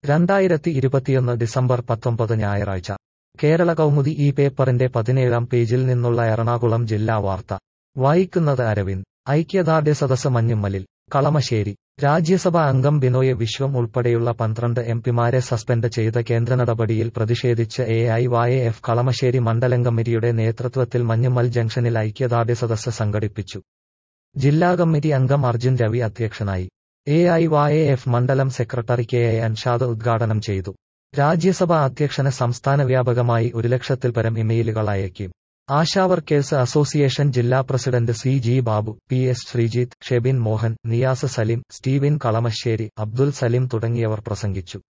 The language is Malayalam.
രണ്ടായിരത്തി ഇരുപത്തിയൊന്ന് ഡിസംബർ പത്തൊമ്പത് ഞായറാഴ്ച കേരള കൗമുദി ഈ പേപ്പറിന്റെ പതിനേഴാം പേജിൽ നിന്നുള്ള എറണാകുളം ജില്ലാ വാർത്ത വായിക്കുന്നത് അരവിന്ദ് ഐക്യദാർഢ്യ സദസ് മഞ്ഞുമ്മലിൽ കളമശ്ശേരി രാജ്യസഭാ അംഗം ബിനോയ് വിശ്വം ഉൾപ്പെടെയുള്ള പന്ത്രണ്ട് എംപിമാരെ സസ്പെൻഡ് ചെയ്ത കേന്ദ്ര നടപടിയിൽ പ്രതിഷേധിച്ച് A I Y F Kalamassery മണ്ഡലം കമ്മിറ്റിയുടെ നേതൃത്വത്തിൽ മഞ്ഞുമ്മൽ ജംഗ്ഷനിൽ ഐക്യദാർഢ്യ സദസ് സംഘടിപ്പിച്ചു ജില്ലാ കമ്മിറ്റി അംഗം അർജുൻ രവി അധ്യക്ഷനായി എ ഐ വൈ എഫ് മണ്ഡലം സെക്രട്ടറി കെ എ അൻഷാദ് ഉദ്ഘാടനം ചെയ്തു രാജ്യസഭാ അധ്യക്ഷന് സംസ്ഥാന വ്യാപകമായി ഒരു ലക്ഷത്തിൽ പരം ഇമെയിലുകൾ അയക്കും ആശാവർക്കേഴ്സ് അസോസിയേഷൻ ജില്ലാ president C G Babu P S Sreejith Shebin Mohan Niyas Salim Stevin Kalamassery Abdul Salim തുടങ്ങിയവർ പ്രസംഗിച്ചു